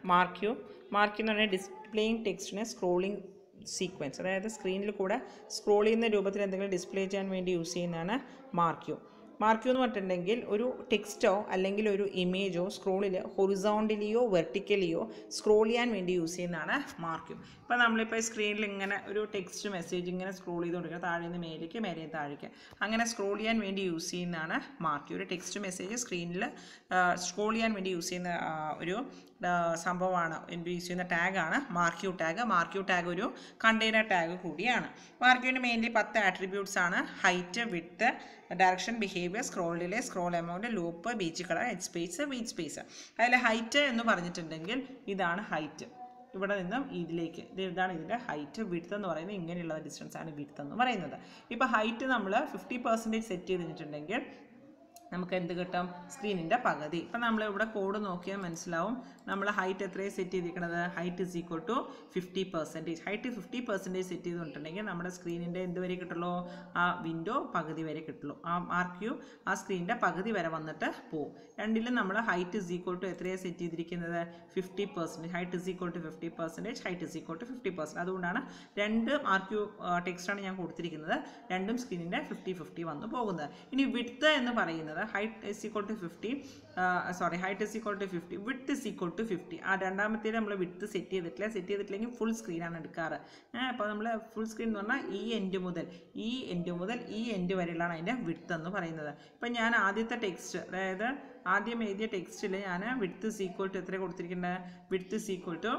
Mark U mark എന്ന് പറഞ്ഞാൽ displaying ടെക്സ്റ്റിനെ scrolling sequence അതായത് സ്ക്രീനിൽ കൂടെ സ്ക്രോൾ ചെയ്യുന്ന രൂപത്തിൽ എന്തെങ്കിലും ഡിസ്പ്ലേ ചെയ്യാൻ വേണ്ടി യൂസ് ചെയ്യുന്നതാണ് മാർക്ക് യു മാർക്ക് യു എന്ന് പറഞ്ഞിട്ടുണ്ടെങ്കിൽ ഒരു ടെക്സ്റ്റോ അല്ലെങ്കിൽ ഒരു ഇമേജോ സ്ക്രോളിൽ ഹൊറിസോണ്ടലിയോ വെർട്ടിക്കലിയോ സ്ക്രോൾ ചെയ്യാൻ വേണ്ടി യൂസ് ചെയ്യുന്നതാണ് മാർക്ക് യു ഇപ്പോൾ നമ്മളിപ്പോൾ സ്ക്രീനിൽ ഇങ്ങനെ ഒരു ടെക്സ്റ്റ് മെസ്സേജ് ഇങ്ങനെ സ്ക്രോൾ ചെയ്തുകൊണ്ടിരിക്കുക താഴെ നിന്ന് മേലേക്ക് മേലെ നിന്ന് താഴേക്ക് അങ്ങനെ സ്ക്രോൾ ചെയ്യാൻ വേണ്ടി യൂസ് ചെയ്യുന്നതാണ് മാർക്ക് യു ഒരു ടെക്സ്റ്റ് മെസ്സേജ് സ്ക്രീനിൽ സ്ക്രോൾ ചെയ്യാൻ വേണ്ടി യൂസ് ചെയ്യുന്ന ആ, ഒരു ആ, സംഭവമാണ് എന്ത് യൂസ് ചെയ്യുന്ന ടാഗാണ് marquee tag marquee tag ഒരു കണ്ടെയ്നർ ടാഗ് കൂടിയാണ് മാർക്ക് യുവിന് മെയിൻലി പത്ത് ആട്രിബ്യൂട്ട്സ് ആണ് height width direction behaviour scroll delay scroll amount loop beach colour head space beach space അതിൽ ഹൈറ്റ് എന്ന് പറഞ്ഞിട്ടുണ്ടെങ്കിൽ ഇതാണ് ഹൈറ്റ് ഇവിടെ നിന്നും ഇതിലേക്ക് ഇത് ഇതാണ് ഇതിൻ്റെ ഹൈറ്റ് വിഡ്ത്ത് എന്ന് പറയുന്നത് ഇങ്ങനെയുള്ള ഡിസ്റ്റൻസ് ആണ് വിഡ്ത്ത് എന്ന് പറയുന്നത് ഇപ്പോൾ ഹൈറ്റ് നമ്മൾ ഫിഫ്റ്റി പെർസെൻറ്റേജ് സെറ്റ് ചെയ്തിട്ടുണ്ടെങ്കിൽ നമുക്ക് എന്ത് കിട്ടും സ്ക്രീനിൻ്റെ പകുതി ഇപ്പം നമ്മൾ ഇവിടെ കോഡ് നോക്കിയാൽ മനസ്സിലാവും നമ്മൾ ഹൈറ്റ് എത്രയും സെറ്റ് ചെയ്തിരിക്കുന്നത് height is equal to fifty percentage height fifty percentage set ചെയ്തിട്ടുണ്ടെങ്കിൽ നമ്മുടെ സ്ക്രീനിൻ്റെ എന്ത് വരെ കിട്ടുള്ളൂ ആ വിൻഡോ പകുതി വരെ കിട്ടുള്ളൂ ആ മാർക്ക് യു ആ സ്ക്രീനിൻ്റെ പകുതി വരെ വന്നിട്ട് പോവും രണ്ടിലും നമ്മൾ ഹൈറ്റ് ഇസ് ഈക്വൽ ടു എത്രയാണ് സെറ്റ് ചെയ്തിരിക്കുന്നത് fifty percentage height is equal to fifty percentage height is equal to fifty percent അതുകൊണ്ടാണ് രണ്ട് മാർക്ക് യു ടെക്സ്റ്റാണ് ഞാൻ കൊടുത്തിരിക്കുന്നത് രണ്ടും സ്ക്രീനിൻ്റെ ഫിഫ്റ്റി ഫിഫ്റ്റി വന്നു പോകുന്നത് ഇനി വിഡ്ത്ത് എന്ന് പറയുന്നത് height is equal to fifty sorry height is equal to fifty width is equal to fifty ആ രണ്ടാമത്തേത് നമ്മൾ വിഡ്ത്ത് സെറ്റ് ചെയ്തിട്ടില്ല സെറ്റ് ചെയ്തിട്ടില്ലെങ്കിൽ ഫുൾ സ്ക്രീനാണ് എടുക്കാറ് അപ്പോൾ നമ്മൾ ഫുൾ സ്ക്രീൻ എന്ന് പറഞ്ഞാൽ ഈ എൻഡ് മുതൽ ഈ എൻഡ് മുതൽ ഈ എൻഡ് വരെയുള്ളതാണ് അതിൻ്റെ വിഡ്ത്ത് എന്ന് പറയുന്നത് ഇപ്പം ഞാൻ ആദ്യത്തെ ടെക്സ്റ്റ് അതായത് ആദ്യം എഴുതിയ ടെക്സ്റ്റിൽ ഞാൻ വിഡ്ത്ത് ഇസ് ഈക്വൽ ടു എത്ര കൊടുത്തിരിക്കുന്നത് width is equal to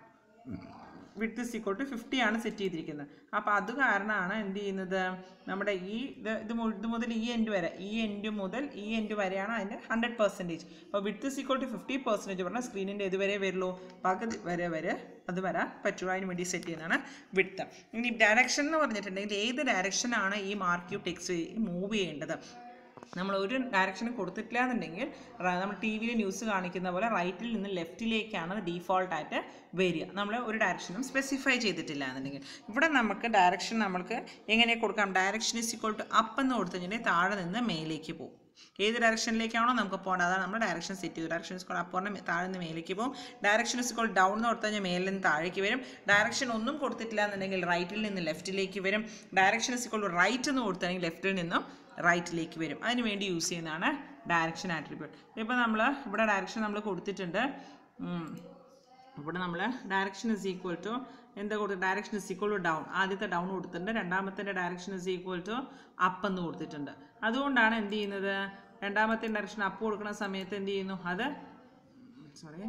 width is equal to fifty ആണ് സെറ്റ് ചെയ്തിരിക്കുന്നത് അപ്പോൾ അത് കാരണമാണ് എന്ത് ചെയ്യുന്നത് നമ്മുടെ ഈ ഇത് ഇത് മു- ഇത് മുതൽ ഈ എൻഡ് വരെ ഈ എൻഡ് മുതൽ ഈ എൻഡ് വരെയാണ് അതിൻ്റെ ഹൺഡ്രഡ് പെർസെൻറ്റേജ് അപ്പോൾ width is equal to fifty percentage പറഞ്ഞാൽ സ്ക്രീനിൻ്റെ ഇത് വരെ വരുള്ളൂ പകുതി വരെ വരെ അത് വരാൻ പറ്റുള്ളൂ അതിന് വേണ്ടി സെറ്റ് ചെയ്യുന്നതാണ് വിഡ്ത്ത് ഇനി ഡയറക്ഷൻ എന്ന് പറഞ്ഞിട്ടുണ്ടെങ്കിൽ ഏത് ഡയറക്ഷനാണ് ഈ മാർക്ക് യു ടെക്സ്റ്റ് മൂവ് ചെയ്യേണ്ടത് നമ്മൾ ഒരു ഡയറക്ഷനും കൊടുത്തിട്ടില്ല എന്നുണ്ടെങ്കിൽ റ- നമ്മൾ ടി വിയിൽ ന്യൂസ് കാണിക്കുന്ന പോലെ റൈറ്റിൽ നിന്ന് ലെഫ്റ്റിലേക്കാണ് ഡീഫോൾട്ടായിട്ട് വരിക നമ്മൾ ഒരു ഡയറക്ഷനും സ്പെസിഫൈ ചെയ്തിട്ടില്ല എന്നുണ്ടെങ്കിൽ ഇവിടെ നമുക്ക് ഡയറക്ഷൻ നമ്മൾക്ക് എങ്ങനെ കൊടുക്കാം direction is equal to up എന്ന് കൊടുത്തു കഴിഞ്ഞാൽ താഴെ നിന്ന് മേലേക്ക് പോകും ഏത് ഡയറക്ഷനിലേക്കാണോ നമുക്ക് പോകേണ്ടത് അതാണ് നമ്മൾ ഡയറക്ഷൻ സെറ്റ് ചെയ്തു ഡയറക്ഷൻ ഇസ്കോൾ അപ്പ് പറഞ്ഞാൽ താഴെ നിന്ന് മേലേക്ക് പോകും ഡയറക്ഷൻ ഇസ്കോൾ ഡൗൺ എന്ന് കൊടുത്തു കഴിഞ്ഞാൽ മേലിൽ നിന്ന് താഴേക്ക് വരും ഡയറക്ഷൻ ഒന്നും കൊടുത്തിട്ടില്ല എന്നുണ്ടെങ്കിൽ റൈറ്റിൽ നിന്ന് ലെഫ്റ്റിലേക്ക് വരും ഡയറക്ഷൻ ഇസ്കോൾ റൈറ്റ് എന്ന് കൊടുത്താണെങ്കിൽ ലെഫ്റ്റിൽ നിന്നും റൈറ്റിലേക്ക് വരും അതിന് വേണ്ടി യൂസ് ചെയ്യുന്നതാണ് ഡയറക്ഷൻ ആട്രിബ്യൂട്ട് ഇപ്പോൾ നമ്മൾ ഇവിടെ ഡയറക്ഷൻ നമ്മൾ കൊടുത്തിട്ടുണ്ട് ഉം. ഇവിടെ നമ്മൾ ഡയറക്ഷൻ ഇസ് ഈക്വൽ ടു എന്താ കൊടുത്തത് direction is equal to down ആദ്യത്തെ ഡൗൺ കൊടുത്തിട്ടുണ്ട് രണ്ടാമത്തെ direction is equal to up എന്ന് കൊടുത്തിട്ടുണ്ട് അതുകൊണ്ടാണ് എന്ത് ചെയ്യുന്നത് രണ്ടാമത്തെ ഡയറക്ഷൻ അപ്പ് കൊടുക്കുന്ന സമയത്ത് എന്ത് ചെയ്യുന്നു അത് sorry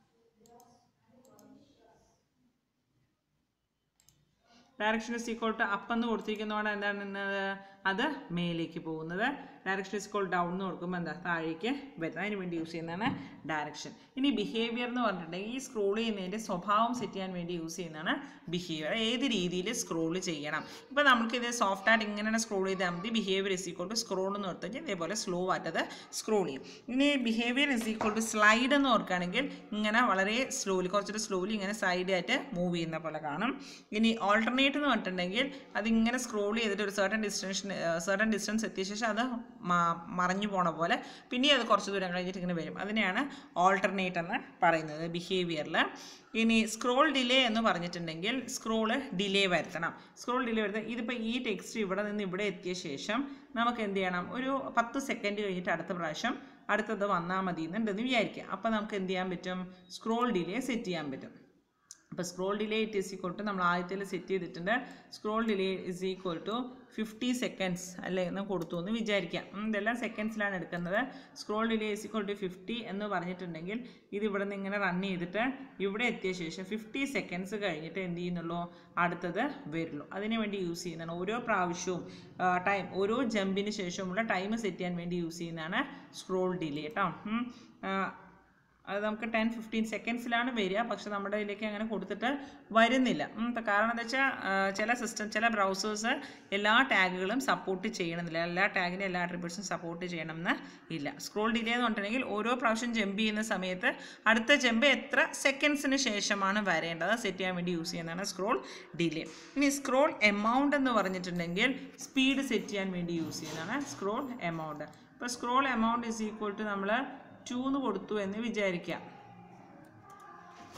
direction is equal to up എന്ന് കൊടുത്തിരിക്കുന്നതുകൊണ്ട് എന്താണ് ഇന്നത് അത് മേലേക്ക് പോകുന്നത് ഡയറക്ഷൻ ഇസ് ഈക്വൾ ഡൗൺ എന്ന് കൊടുക്കുമ്പോൾ എന്താ താഴേക്ക് വരുന്നത് അതിന് വേണ്ടി യൂസ് ചെയ്യുന്നതാണ് ഡയറക്ഷൻ ഇനി ബിഹേവിയർ എന്ന് പറഞ്ഞിട്ടുണ്ടെങ്കിൽ ഈ സ്ക്രോൾ ചെയ്യുന്നതിൻ്റെ സ്വഭാവം സെറ്റ് ചെയ്യാൻ വേണ്ടി യൂസ് ചെയ്യുന്നതാണ് ബിഹേവിയർ ഏത് രീതിയിൽ സ്ക്രോൾ ചെയ്യണം ഇപ്പോൾ നമുക്ക് ഇത് സോഫ്റ്റ് ആയിട്ട് ഇങ്ങനെ സ്ക്രോൾ ചെയ്താൽ മതി behaviour is equal to scroll എന്ന് ഓർത്ത് കഴിഞ്ഞാൽ ഇതേപോലെ സ്ലോ ആയിട്ടത് സ്ക്രോൾ ചെയ്യും ഇനി behaviour is equal to slide എന്ന് ഓർക്കുകയാണെങ്കിൽ ഇങ്ങനെ വളരെ സ്ലോലി കുറച്ചൊരു സ്ലോലി ഇങ്ങനെ സൈഡ് ആയിട്ട് മൂവ് ചെയ്യുന്ന പോലെ കാണും ഇനി ഓൾട്ടർനേറ്റ് എന്ന് പറഞ്ഞിട്ടുണ്ടെങ്കിൽ അതിങ്ങനെ സ്ക്രോൾ ചെയ്തിട്ട് ഒരു സർട്ടൻ ഡിസ്റ്റൻഷൻ സർട്ടൻ ഡിസ്റ്റൻസ് എത്തിയ ശേഷം അത് മ- മറഞ്ഞു പോണ പോലെ പിന്നെ അത് കുറച്ച് ദൂരം കഴിഞ്ഞിട്ട് ഇങ്ങനെ വരും അതിനെയാണ് ഓൾട്ടർനേറ്റ് എന്ന് പറയുന്നത് ബിഹേവിയറിൽ ഇനി സ്ക്രോൾ ഡിലേ എന്ന് പറഞ്ഞിട്ടുണ്ടെങ്കിൽ സ്ക്രോള് ഡിലേ വരുത്തണം സ്ക്രോൾ ഡിലേ വരുത്താൻ ഇതിപ്പോൾ ഈ ടെക്സ്റ്റ് ഇവിടെ നിന്ന് ഇവിടെ എത്തിയ ശേഷം നമുക്ക് എന്ത് ചെയ്യണം ഒരു പത്ത് സെക്കൻഡ് കഴിഞ്ഞിട്ട് അടുത്ത പ്രാവശ്യം അടുത്തത് വന്നാൽ മതി എന്നുണ്ടെന്ന് വിചാരിക്കുക അപ്പോൾ നമുക്ക് എന്ത് ചെയ്യാൻ പറ്റും സ്ക്രോൾ ഡിലേ സെറ്റ് ചെയ്യാൻ പറ്റും അപ്പോൾ scroll delay it is equal to നമ്മൾ ആദ്യത്തിൽ സെറ്റ് ചെയ്തിട്ടുണ്ട് scroll delay is equal to fifty seconds അല്ലേ എന്ന് കൊടുത്തു എന്ന് വിചാരിക്കാം ഉം, ഇതെല്ലാം സെക്കൻഡ്സിലാണ് എടുക്കുന്നത് scroll delay is equal to fifty എന്ന് പറഞ്ഞിട്ടുണ്ടെങ്കിൽ ഇത് ഇവിടെ നിന്ന് ഇങ്ങനെ റൺ ചെയ്തിട്ട് ഇവിടെ എത്തിയ ശേഷം ഫിഫ്റ്റി സെക്കൻഡ്സ് കഴിഞ്ഞിട്ട് എന്ത് ചെയ്യുന്നുള്ളൂ അടുത്തത് വരുള്ളൂ അതിന് വേണ്ടി യൂസ് ചെയ്യുന്നതാണ് ഓരോ പ്രാവശ്യവും ടൈം ഓരോ ജമ്പിന് ശേഷമുള്ള ടൈം സെറ്റ് ചെയ്യാൻ വേണ്ടി യൂസ് ചെയ്യുന്നതാണ് സ്ക്രോൾ ഡിലേ കേട്ടോ ഉം. ആ, അത് നമുക്ക് ടെൻ ഫിഫ്റ്റീൻ സെക്കൻഡ്സിലാണ് വരിക പക്ഷെ നമ്മുടെ ഇതിലേക്ക് അങ്ങനെ കൊടുത്തിട്ട് വരുന്നില്ല ഉം, ഇപ്പം കാരണം എന്താ വെച്ചാൽ ചില സിസ്റ്റം ചില ബ്രൗസേഴ്സ് എല്ലാ ടാഗുകളും സപ്പോർട്ട് ചെയ്യണമെന്നില്ല എല്ലാ ടാഗിനും എല്ലാ അട്രിബ്യൂട്ട്സും സപ്പോർട്ട് ചെയ്യണമെന്ന് ഇല്ല സ്ക്രോൾ ഡിലേ എന്ന് പറഞ്ഞിട്ടുണ്ടെങ്കിൽ ഓരോ പ്രാവശ്യം ജമ്പ് ചെയ്യുന്ന സമയത്ത് അടുത്ത ജമ്പ് എത്ര സെക്കൻഡ്സിന് ശേഷമാണ് വരേണ്ടത് സെറ്റ് ചെയ്യാൻ വേണ്ടി യൂസ് ചെയ്യുന്നതാണ് സ്ക്രോൾ ഡിലേ ഇനി സ്ക്രോൾ എമൗണ്ട് എന്ന് പറഞ്ഞിട്ടുണ്ടെങ്കിൽ സ്പീഡ് സെറ്റ് ചെയ്യാൻ വേണ്ടി യൂസ് ചെയ്യുന്നതാണ് സ്ക്രോൾ എമൗണ്ട് ഇപ്പോൾ scroll amount is equal to നമ്മൾ ടു എന്ന് കൊടുത്തു എന്ന് വിചാരിക്കാം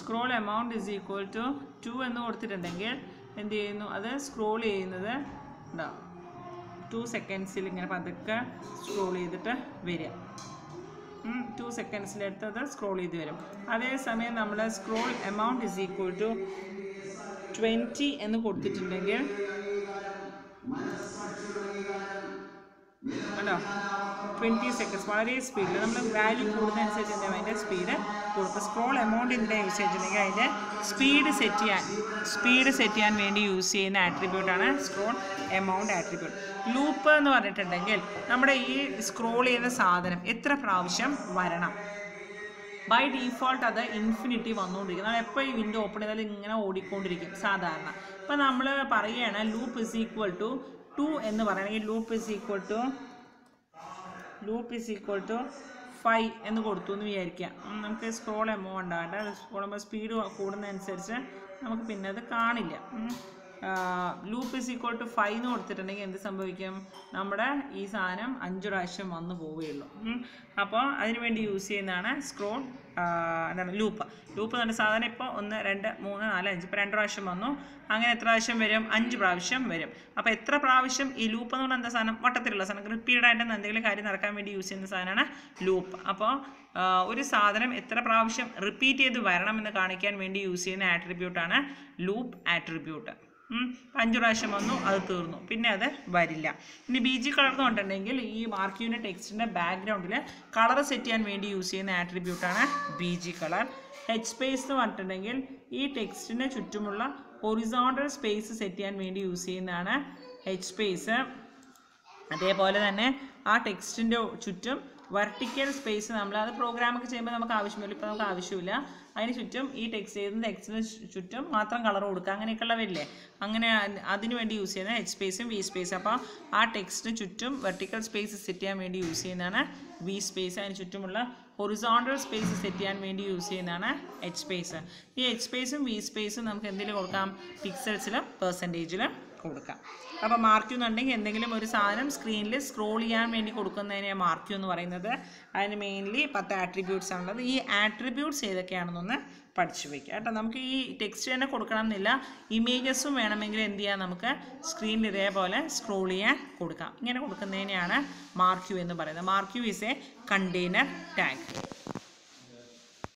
scroll amount is equal to two എന്ന് കൊടുത്തിട്ടുണ്ടെങ്കിൽ എന്ത് ചെയ്യുന്നു അത് സ്ക്രോൾ ചെയ്യുന്നത് ഉണ്ടാവും ടു സെക്കൻഡ്സിൽ ഇങ്ങനെ പതുക്കെ സ്ക്രോൾ ചെയ്തിട്ട് വരിക ടു സെക്കൻഡ്സിലെടുത്തത് സ്ക്രോൾ ചെയ്ത് വരും അതേസമയം നമ്മൾ scroll amount is equal to twenty എന്ന് കൊടുത്തിട്ടുണ്ടെങ്കിൽ കണ്ടോ ട്വൻറ്റി സെക്കൻഡ്സ് വളരെ സ്പീഡിൽ നമ്മൾ വാല്യൂ കൂടുന്നതനുസരിച്ച് എന്താ അതിൻ്റെ സ്പീഡ് കൂടും സ്ക്രോൾ എമൗണ്ട് ഇതിൻ്റെ യൂസ് ചെയ്തിട്ടുണ്ടെങ്കിൽ അതിൻ്റെ സ്പീഡ് സെറ്റ് ചെയ്യാൻ സ്പീഡ് സെറ്റ് ചെയ്യാൻ വേണ്ടി യൂസ് ചെയ്യുന്ന ആട്രിബ്യൂട്ടാണ് സ്ക്രോൾ എമൗണ്ട് ആട്രിബ്യൂട്ട് ലൂപ്പ് എന്ന് പറഞ്ഞിട്ടുണ്ടെങ്കിൽ നമ്മുടെ ഈ സ്ക്രോൾ ചെയ്യുന്ന സാധനം എത്ര പ്രാവശ്യം വരണം ബൈ ഡീഫോൾട്ട് അത് ഇൻഫിനിറ്റി വന്നുകൊണ്ടിരിക്കും നമ്മൾ എപ്പോൾ ഈ വിൻഡോ ഓപ്പൺ ചെയ്താലും ഇങ്ങനെ ഓടിക്കൊണ്ടിരിക്കും സാധാരണ ഇപ്പം നമ്മൾ പറയുകയാണ് loop is equal to two എന്ന് പറയണമെങ്കിൽ loop is equal to loop is equal to five എന്ന് കൊടുത്തു എന്ന് വിചാരിക്കാം ഉം, നമുക്ക് സ്ക്രോൾ എമോ ഉണ്ടാകട്ടെ അത് സ്ക്രോൾ സ്പീഡ് കൂടുന്നതനുസരിച്ച് നമുക്ക് പിന്നെ അത് കാണില്ല loop is equal to five എന്ന് കൊടുത്തിട്ടുണ്ടെങ്കിൽ എന്ത് സംഭവിക്കും നമ്മുടെ ഈ സാധനം അഞ്ച് പ്രാവശ്യം വന്നു പോവുകയുള്ളൂ ഉം. അപ്പോൾ അതിന് വേണ്ടി യൂസ് ചെയ്യുന്നതാണ് സ്ക്രോൾ എന്താണ് ലൂപ്പ് ലൂപ്പ് എന്ന് പറഞ്ഞാൽ സാധാരണ ഇപ്പോൾ ഒന്ന് രണ്ട് മൂന്ന് നാല് അഞ്ച് ഇപ്പോൾ രണ്ട് പ്രാവശ്യം വന്നു അങ്ങനെ എത്ര പ്രാവശ്യം വരും അഞ്ച് പ്രാവശ്യം വരും അപ്പോൾ എത്ര പ്രാവശ്യം ഈ ലൂപ്പ് എന്ന് പറഞ്ഞാൽ എന്താ സാധനം വട്ടത്തിലുള്ള സാധനം റിപ്പീറ്റഡ് ആയിട്ട് എന്തെങ്കിലും കാര്യം നടക്കാൻ വേണ്ടി യൂസ് ചെയ്യുന്ന സാധനമാണ് ലൂപ്പ് അപ്പോൾ ഒരു സാധനം എത്ര പ്രാവശ്യം റിപ്പീറ്റ് ചെയ്ത് വരണം എന്ന് കാണിക്കാൻ വേണ്ടി യൂസ് ചെയ്യുന്ന ആട്രിബ്യൂട്ടാണ് ലൂപ്പ് ആട്രിബ്യൂട്ട് അഞ്ച് പ്രാവശ്യം വന്നു അത് തീർന്നു പിന്നെ അത് വരില്ല ഇനി ബി ജി കളർ എന്ന് പറഞ്ഞിട്ടുണ്ടെങ്കിൽ ഈ മാർക്ക് ചെയ്യുന്ന ടെക്സ്റ്റിൻ്റെ ബാക്ക്ഗ്രൗണ്ടിൽ കളർ സെറ്റ് ചെയ്യാൻ വേണ്ടി യൂസ് ചെയ്യുന്ന ആട്രിബ്യൂട്ടാണ് B G colour H space എന്ന് പറഞ്ഞിട്ടുണ്ടെങ്കിൽ ഈ ടെക്സ്റ്റിന് ചുറ്റുമുള്ള ഒറിസോണ്ടൽ സ്പേസ് സെറ്റ് ചെയ്യാൻ വേണ്ടി യൂസ് ചെയ്യുന്നതാണ് ഹെച്ച് സ്പേസ് അതേപോലെ തന്നെ ആ ടെക്സ്റ്റിൻ്റെ ചുറ്റും വെർട്ടിക്കൽ സ്പേസ് നമ്മൾ അത് പ്രോഗ്രാമൊക്കെ ചെയ്യുമ്പോൾ നമുക്ക് ആവശ്യമില്ല ഇപ്പോൾ നമുക്ക് ആവശ്യമില്ല അതിന് ചുറ്റും ഈ ടെക്സ്റ്റ് ചെയ്യുന്ന ടെക്സ്റ്റിന് ചുറ്റും മാത്രം കളർ കൊടുക്കുക അങ്ങനെയൊക്കെയുള്ള വരില്ലേ അങ്ങനെ അ- അതിന് വേണ്ടി യൂസ് ചെയ്യുന്ന എച്ച് സ്പേസും വി സ്പേസും അപ്പോൾ ആ ടെക്സ്റ്റിന് ചുറ്റും വെർട്ടിക്കൽ സ്പേസ് സെറ്റ് ചെയ്യാൻ വേണ്ടി യൂസ് ചെയ്യുന്നതാണ് വി സ്പേസ് അതിന് ചുറ്റുമുള്ള ഹൊറിസോണ്ടൽ സ്പേസ് സെറ്റ് ചെയ്യാൻ വേണ്ടി യൂസ് ചെയ്യുന്നതാണ് എച്ച് സ്പേസ് ഈ എച്ച് സ്പേസും വി സ്പേസും നമുക്ക് എന്തെങ്കിലും കൊടുക്കാം പിക്സൽസിലും പെർസെൻറ്റേജിലും കൊടുക്കാം അപ്പോൾ മാർക്ക് എന്നുണ്ടെങ്കിൽ എന്തെങ്കിലും ഒരു സാധനം സ്ക്രീനിൽ സ്ക്രോൾ ചെയ്യാൻ വേണ്ടി കൊടുക്കുന്നതിനെ മാർക്ക് എന്ന് പറയുന്നത് അതിന് മെയിൻലി പത്ത് ആട്രിബ്യൂട്ട്സ് ആണുള്ളത് ഈ ആട്രിബ്യൂട്ട്സ് ഏതൊക്കെയാണെന്നൊന്ന് പഠിച്ചു വയ്ക്കുക കേട്ടോ നമുക്ക് ഈ ടെക്സ്റ്റ് തന്നെ കൊടുക്കണം എന്നില്ല ഇമേജസും വേണമെങ്കിൽ എന്ത് ചെയ്യാം നമുക്ക് സ്ക്രീനിൽ ഇതേപോലെ സ്ക്രോൾ ചെയ്യാൻ കൊടുക്കാം ഇങ്ങനെ കൊടുക്കുന്നതിനെയാണ് മാർക്ക് യു എന്ന് പറയുന്നത് marquee is a container tag